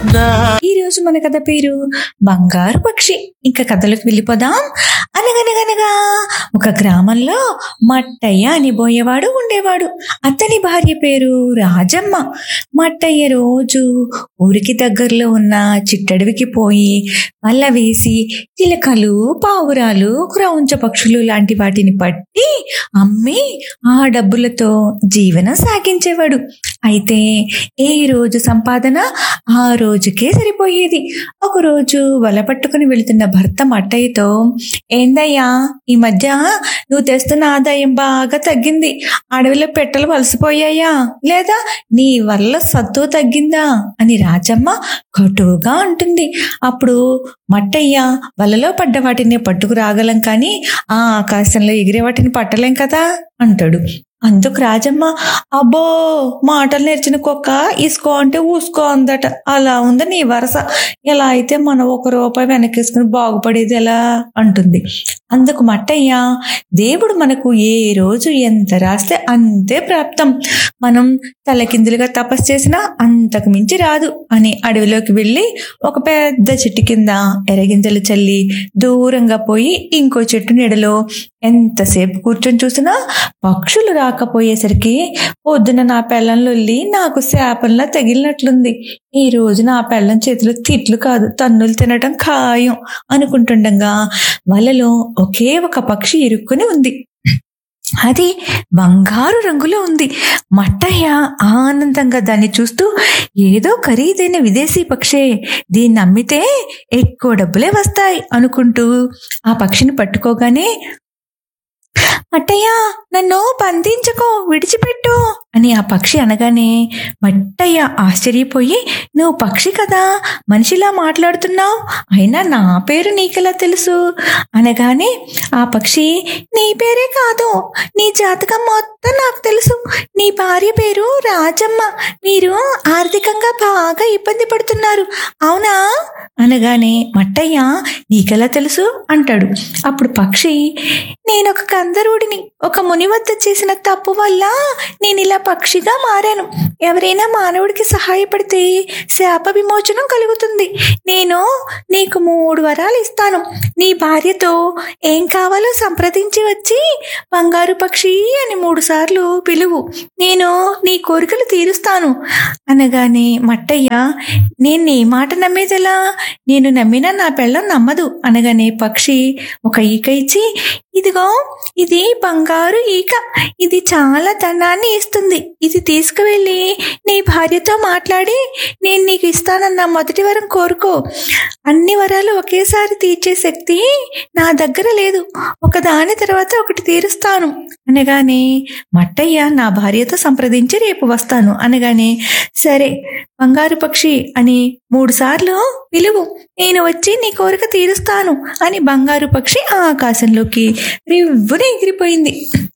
ఈ రోజు మన కథ పేరు బంగారు పక్షి ఇంకా కథలోకి వెళ్ళిపోదాం అనగనగనగా ఒక గ్రామంలో మట్టయ్య అని పోయేవాడు ఉండేవాడు అతని భార్య పేరు రాజమ్మ మట్టయ్య రోజు ఊరికి దగ్గరలో ఉన్న చిట్టడవికి పోయి వల్ల వేసి చిలకలు పావురాలు క్రౌంచ పక్షులు లాంటి వాటిని పట్టి అమ్మి ఆ డబ్బులతో జీవనం సాగించేవాడు అయితే ఏ రోజు సంపాదన ఆ రోజుకే సరిపోయేది ఒకరోజు వల పట్టుకుని వెళుతున్న భర్త మట్టయ్యతో ఏందయ్యా ఈ మధ్య నువ్వు తెస్తున్న ఆదాయం బాగా తగ్గింది అడవిలో పెట్టలు వలసిపోయాయా లేదా నీ వల్ల సత్తు తగ్గిందా అని రాజమ్మ కటువుగా అంటుంది అప్పుడు మట్టయ్య వలలో పడ్డ వాటిని పట్టుకు రాగలం కానీ ఆ ఆకాశంలో ఎగిరే వాటిని పట్టలేం కదా అంటాడు అందుకు రాజమ్మ అబ్బో మాటలు నేర్చిన కుక్క ఇసుకో అంటే ఊసుకో అందట అలా ఉంది నీ వరస ఎలా అయితే మనం ఒక రూపాయి వెనకేసుకుని బాగుపడేది ఎలా అంటుంది అందుకు మట్టయ్య దేవుడు మనకు ఏ రోజు ఎంత రాస్తే అంతే ప్రాప్తం మనం తలకిందులుగా తపస్సు చేసినా అంతకు మించి రాదు అని అడవిలోకి వెళ్ళి ఒక పెద్ద చెట్టు కింద ఎరగింజలు చల్లి దూరంగా పోయి ఇంకో చెట్టు నీడలో ఎంతసేపు కూర్చొని చూసినా పక్షులు రాకపోయేసరికి పొద్దున నా పెళ్ళంలొల్లి నాకు శాపంలా తగిలినట్లుంది ఈ రోజు నా పెళ్ళం చేతిలో తిట్లు కాదు తన్నులు తినటం ఖాయం అనుకుంటుండగా వలలో ఒకే ఒక పక్షి ఇరుక్కుని ఉంది అది బంగారు రంగులో ఉంది మట్టయ్య ఆనందంగా దాన్ని చూస్తూ ఏదో ఖరీదైన విదేశీ పక్షే దీన్ని అమ్మితే ఎక్కువ డబ్బులే వస్తాయి అనుకుంటూ ఆ పక్షిని పట్టుకోగానే మట్టయ్య నన్ను బంధించకో విడిచిపెట్టు అని ఆ పక్షి అనగానే మట్టయ్య ఆశ్చర్యపోయి నువ్వు పక్షి కదా మనిషిలా మాట్లాడుతున్నావు అయినా నా పేరు నీకెలా తెలుసు అనగానే ఆ పక్షి నీ పేరే కాదు నీ జాతకం మొత్తం నాకు తెలుసు నీ భార్య పేరు రాజమ్మ మీరు ఆర్థికంగా బాగా ఇబ్బంది పడుతున్నారు అవునా అనగానే మట్టయ్య నీకెలా తెలుసు అంటాడు అప్పుడు పక్షి నేను ఒక కందరుడిని ఒక ముని వద్ద చేసిన తప్పు వల్ల నేను ఇలా పక్షిగా మారాను ఎవరైనా మానవుడికి సహాయపడితే శాప విమోచనం కలుగుతుంది నేను నీకు మూడు వరాలు ఇస్తాను నీ భార్యతో ఏం కావాలో సంప్రదించి వచ్చి బంగారు పక్షి అని మూడు సార్లు పిలువు నేను నీ కోరికలు తీరుస్తాను అనగానే మట్టయ్య నేను నీ మాట నమ్మేదెలా నేను నమ్మినా నా పెళ్ళం నమ్మదు అనగానే పక్షి ఒక ఈక ఇచ్చి ఇదిగో ఇది బంగారు ఈక ఇది చాలా ధనాన్ని ఇస్తుంది ఇది తీసుకువెళ్ళి నీ భార్యతో మాట్లాడి నేను నీకు ఇస్తానన్న మొదటి వరం కోరుకో అన్ని వరాలు ఒకేసారి తీర్చే శక్తి నా దగ్గర లేదు ఒక దాని తర్వాత ఒకటి తీరుస్తాను అనగానే మట్టయ్య నా భార్యతో సంప్రదించి రేపు వస్తాను అనగానే సరే బంగారు పక్షి అని మూడు సార్లు పిలువు నేను వచ్చి నీ కోరిక తీరుస్తాను అని బంగారు పక్షి ఆ ఆకాశంలోకి రివ్వున ఎగిరిపోయింది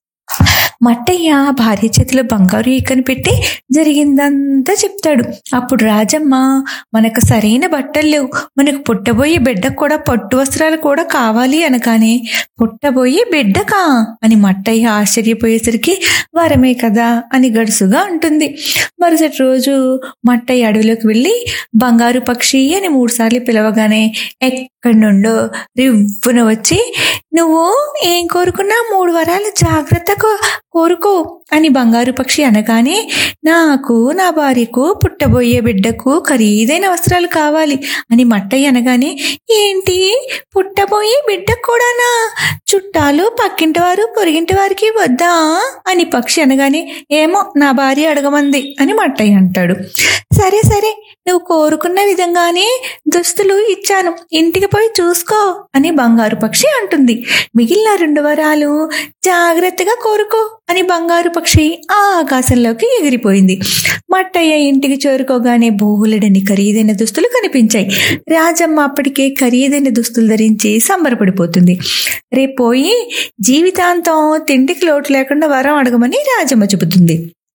మట్టయ్య భార్య చేతిలో బంగారు ఈకని పెట్టి జరిగిందంతా చెప్తాడు అప్పుడు రాజమ్మ మనకు సరైన బట్టలు లేవు మనకు పుట్టబోయే బిడ్డకు కూడా పట్టు వస్త్రాలు కూడా కావాలి అనగానే పుట్టబోయే బిడ్డకా అని మట్టయ్య ఆశ్చర్యపోయేసరికి వరమే కదా అని గడుసుగా ఉంటుంది మరుసటి రోజు మట్టయ్య అడవిలోకి వెళ్ళి బంగారు పక్షి అని మూడుసార్లు పిలవగానే ఎక్కడి నుండో రివ్వున వచ్చి నువ్వు ఏం కోరుకున్నా మూడు వరాలు జాగ్రత్తగా కోరుకో అని బంగారు పక్షి అనగానే నాకు నా భార్యకు పుట్టబోయే బిడ్డకు ఖరీదైన వస్త్రాలు కావాలి అని మట్టయ్య అనగానే ఏంటి పుట్టబోయే బిడ్డకు కూడానా చుట్టాలు పక్కింటి వారు పొరిగింటి వారికి వద్దా అని పక్షి అనగానే ఏమో నా భార్య అడగమంది అని మట్టయ్య అంటాడు సరే సరే నువ్వు కోరుకున్న విధంగానే దుస్తులు ఇచ్చాను ఇంటికి పోయి చూసుకో అని బంగారు పక్షి అంటుంది మిగిలిన రెండు వరాలు జాగ్రత్తగా కోరుకో అని బంగారు పక్షి ఆ ఆకాశంలోకి ఎగిరిపోయింది మట్టయ్య ఇంటికి చేరుకోగానే బోలెడని ఖరీదైన దుస్తులు కనిపించాయి రాజమ్మ అప్పటికే ఖరీదైన దుస్తులు ధరించి సంబరపడిపోతుంది రేపు పోయి జీవితాంతం తిండికి లోటు లేకుండా వరం అడగమని రాజమ్మ చెబుతుంది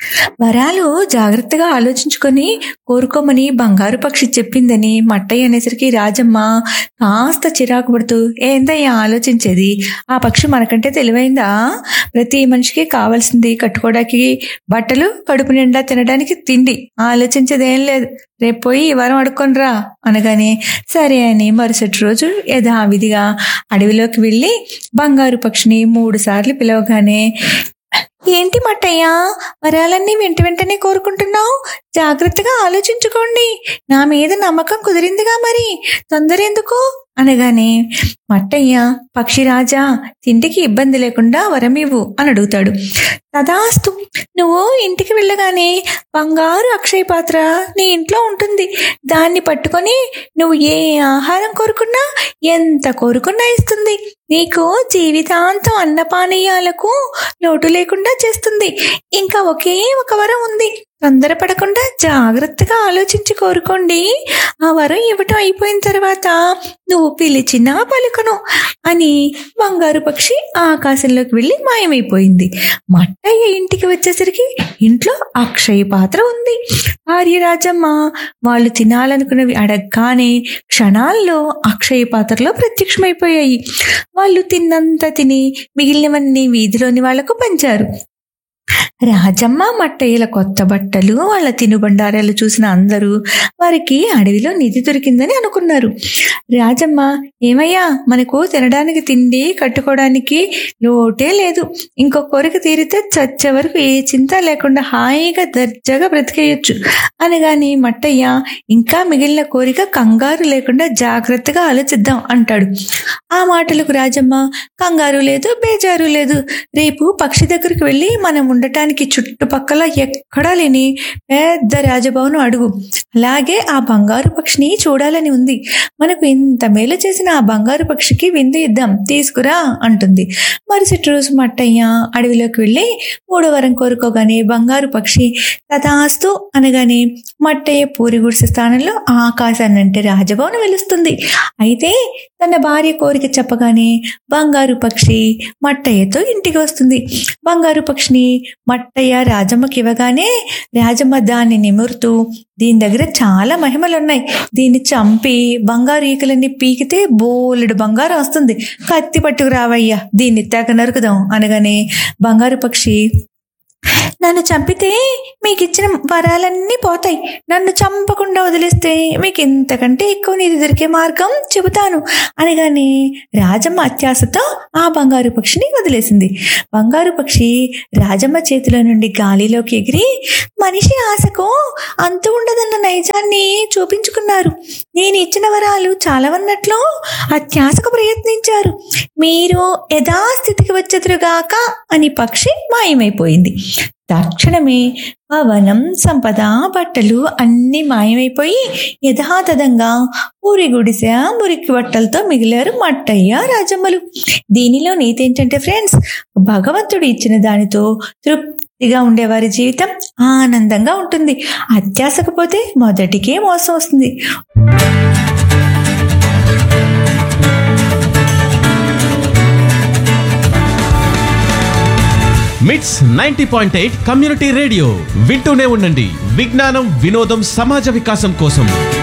వరాలు జాగ్రత్తగా ఆలోచించుకొని కోరుకోమని బంగారు పక్షి చెప్పిందని మట్టయ్య అనేసరికి రాజమ్మ కాస్త చిరాకు పడుతూ ఏందయ్యా ఆలోచించేది ఆ పక్షి మనకంటే తెలివైందా ప్రతి మనిషికి కావాల్సింది కట్టుకోవడానికి బట్టలు కడుపు నిండా తినడానికి తిండి ఆలోచించేది ఏం లేదు రేపు పోయి ఈ వారం అడుక్కొనిరా అనగానే సరే అని మరుసటి రోజు యథావిధిగా అడవిలోకి వెళ్ళి బంగారు పక్షిని మూడు సార్లు పిలవగానే ఏంటి మట్టయ్యా వరాలన్నీ వెంట వెంటనే కోరుకుంటున్నావు జాగ్రత్తగా ఆలోచించుకోండి నా మీద నమ్మకం కుదిరిందిగా మరి తొందర ఎందుకు అనగానే మట్టయ్య పక్షిరాజా తిండికి ఇబ్బంది లేకుండా వరం ఇవ్వు అని అడుగుతాడు తదాస్తు నువ్వు ఇంటికి వెళ్ళగానే బంగారు అక్షయ పాత్ర నీ ఇంట్లో ఉంటుంది దాన్ని పట్టుకొని నువ్వు ఏ ఆహారం కోరుకున్నా ఎంత కోరుకున్నా ఇస్తుంది నీకు జీవితాంతం అన్నపానీయాలకు లోటు లేకుండా చేస్తుంది ఇంకా ఒకే ఒక వరం ఉంది తొందరపడకుండా జాగ్రత్తగా ఆలోచించి కోరుకోండి ఆ వరం ఇవ్వటం అయిపోయిన తర్వాత నువ్వు పిలిచినా పలుకను అని బంగారు పక్షి ఆకాశంలోకి వెళ్ళి మాయమైపోయింది మట్టయ్య ఇంటికి వచ్చేసరికి ఇంట్లో అక్షయ పాత్ర ఉంది భార్య రాజమ్మ వాళ్ళు తినాలనుకున్నవి అడగగానే క్షణాల్లో అక్షయ పాత్రలో ప్రత్యక్షమైపోయాయి వాళ్ళు తిన్నంత తిని మిగిలినవన్నీ వీధిలోని వాళ్లకు పంచారు రాజమ్మ మట్టయ్యల కొత్త బట్టలు వాళ్ళ తినుబండారాలు చూసిన అందరూ వారికి అడవిలో నిధి దొరికిందని అనుకున్నారు రాజమ్మ ఏమయ్యా మనకు తినడానికి తిండి కట్టుకోవడానికి లోటే లేదు ఇంకో కోరిక తీరితే చచ్చే వరకు ఏ చింత లేకుండా హాయిగా దర్జాగా బ్రతికేయొచ్చు అనగాని మట్టయ్య ఇంకా మిగిలిన కోరిక కంగారు లేకుండా జాగ్రత్తగా ఆలోచిద్దాం అంటాడు ఆ మాటలకు రాజమ్మ కంగారు లేదు బేజారు లేదు రేపు పక్షి దగ్గరికి వెళ్ళి మనం ఉండటానికి చుట్టుపక్కల ఎక్కడా లేని పెద్ద రాజభవనం అడుగు అలాగే ఆ బంగారు పక్షిని చూడాలని ఉంది మనకు ఇంత మేలు చేసిన ఆ బంగారు పక్షికి విందు ఇద్దాం తీసుకురా అంటుంది మరుసటి రోజు మట్టయ్య అడవిలోకి వెళ్ళి మూడో వరం కోరుకోగానే బంగారు పక్షి తథాస్తు అనగానే మట్టయ్య పూరి గుడిసె స్థానంలో ఆకాశాన్నంటే రాజభవనం వెలుస్తుంది అయితే తన భార్య కోరిక చెప్పగానే బంగారు పక్షి మట్టయ్యతో ఇంటికి వస్తుంది బంగారు పక్షిని మట్టయ్య రాజమ్మకి ఇవ్వగానే రాజమ్మ దాన్ని నిమురుతూ దీని దగ్గర చాలా మహిమలున్నాయి దీన్ని చంపి బంగారు ఈకలన్నీ పీకితే బోలెడు బంగారం వస్తుంది కత్తి పట్టుకు రావయ్యా దీన్ని తెగ నరుకుదాం అనగానే బంగారు పక్షి నన్ను చంపితే మీకు ఇచ్చిన వరాలన్నీ పోతాయి నన్ను చంపకుండా వదిలేస్తే మీకు ఇంతకంటే ఎక్కువ నీది దొరికే మార్గం చెబుతాను అనగానే రాజమ్మ అత్యాశతో ఆ బంగారు పక్షిని వదిలేసింది బంగారు పక్షి రాజమ్మ చేతిలో నుండి గాలిలోకి ఎగిరి మనిషి ఆశకు అంతు ఉండదన్న నైజాన్ని చూపించుకున్నారు నేను ఇచ్చిన వరాలు చాలవన్నట్లు అత్యాశకు ప్రయత్నించారు మీరు యథాస్థితికి వచ్చెదురుగాక అని పక్షి మాయమైపోయింది తక్షణమే పవనం సంపద బట్టలు అన్నీ మాయమైపోయి యథాతథంగా ఊరి గుడిసె మురికి బట్టలతో మిగిలారు మట్టయ్య రాజమ్మలు దీనిలో నీతి ఏంటంటే ఫ్రెండ్స్ భగవంతుడు ఇచ్చిన దానితో తృప్తిగా ఉండేవారి జీవితం ఆనందంగా ఉంటుంది అత్యాసకపోతే మొదటికే మోసం వస్తుంది MITS ninety point eight community radio వింటూనే ఉండండి విజ్ఞానం వినోదం సమాజ వికాసం కోసం